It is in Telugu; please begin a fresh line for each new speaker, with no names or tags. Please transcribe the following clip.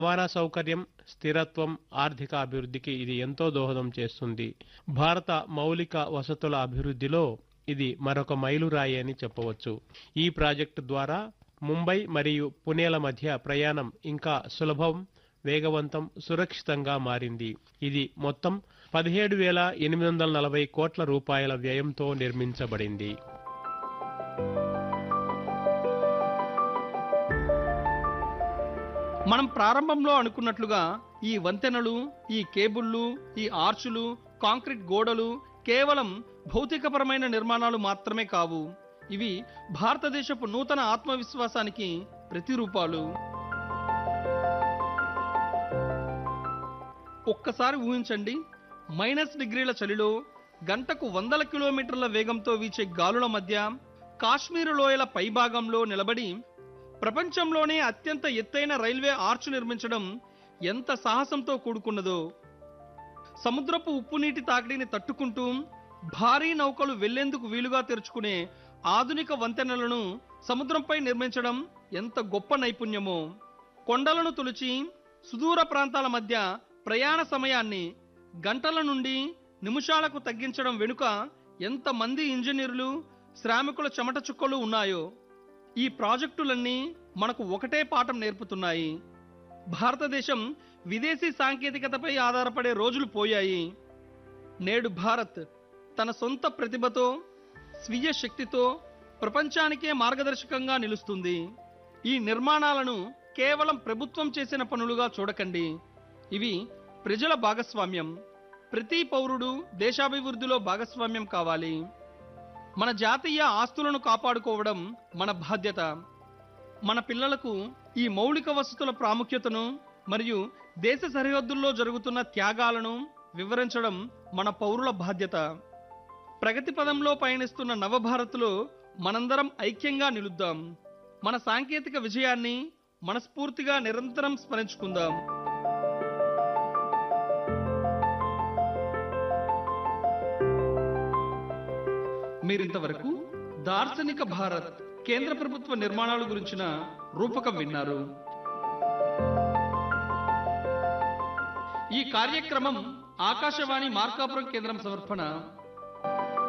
రవాణా సౌకర్యం స్థిరత్వం ఆర్థిక అభివృద్ధికి ఇది ఎంతో దోహదం చేస్తుంది భారత మౌలిక వసతుల అభివృద్ధిలో ఇది మరొక మైలురాయి అని చెప్పవచ్చు ఈ ప్రాజెక్టు ద్వారా ముంబై మరియు పుణేల మధ్య ప్రయాణం ఇంకా సులభం వేగవంతం సురక్షితంగా మారింది ఇది మొత్తం పదిహేడు వేల ఎనిమిది వందల నలభై కోట్ల రూపాయల వ్యయంతో నిర్మించబడింది
మనం ప్రారంభంలో అనుకున్నట్లుగా ఈ వంతెనలు ఈ కేబుళ్ళు ఈ ఆర్చులు కాంక్రీట్ గోడలు కేవలం భౌతికపరమైన నిర్మాణాలు మాత్రమే కావు ఇవి భారతదేశపు నూతన ఆత్మవిశ్వాసానికి ప్రతిరూపాలు ఒక్కసారి ఊహించండి మైనస్ డిగ్రీల చలిలో గంటకు వందల కిలోమీటర్ల వేగంతో వీచే గాలుల మధ్య కాశ్మీరు లోయల పైభాగంలో నిలబడి ప్రపంచంలోనే అత్యంత ఎత్తైన రైల్వే ఆర్చ్ నిర్మించడం ఎంత సాహసంతో కూడుకున్నదో సముద్రపు ఉప్పు నీటి తాకిడిని తట్టుకుంటూ భారీ నౌకలు వెళ్లేందుకు వీలుగా తెరుచుకునే ఆధునిక వంతెనలను సముద్రంపై నిర్మించడం ఎంత గొప్ప నైపుణ్యమో కొండలను తులిచి సుదూర ప్రాంతాల మధ్య ప్రయాణ సమయాన్ని గంటల నుండి నిమిషాలకు తగ్గించడం వెనుక ఎంతమంది ఇంజనీర్లు శ్రామికుల చెమట చుక్కలు ఉన్నాయో ఈ ప్రాజెక్టులన్నీ మనకు ఒకటే పాఠం నేర్పుతున్నాయి భారతదేశం విదేశీ సాంకేతికతపై ఆధారపడే రోజులు పోయాయి నేడు భారత్ తన సొంత ప్రతిభతో స్వీయ శక్తితో ప్రపంచానికే మార్గదర్శకంగా నిలుస్తుంది ఈ నిర్మాణాలను కేవలం ప్రభుత్వం చేసిన పనులుగా చూడకండి ఇవి ప్రజల భాగస్వామ్యం ప్రతి పౌరుడు దేశాభివృద్ధిలో భాగస్వామ్యం కావాలి మన జాతీయ ఆస్తులను కాపాడుకోవడం మన బాధ్యత మన పిల్లలకు ఈ మౌలిక వసతుల ప్రాముఖ్యతను మరియు దేశ సరిహద్దుల్లో జరుగుతున్న త్యాగాలను వివరించడం మన పౌరుల బాధ్యత ప్రగతి పదంలో పయనిస్తున్న నవభారత్లో మనందరం ఐక్యంగా నిలుద్దాం మన సాంకేతిక విజయాన్ని మనస్ఫూర్తిగా నిరంతరం స్మరించుకుందాం మీరింతవరకు దార్శనిక భారత్ కేంద్ర ప్రభుత్వ నిర్మాణాల గురించిన రూపకం విన్నారు ఈ కార్యక్రమం ఆకాశవాణి మార్కాపురం కేంద్రం సమర్పణ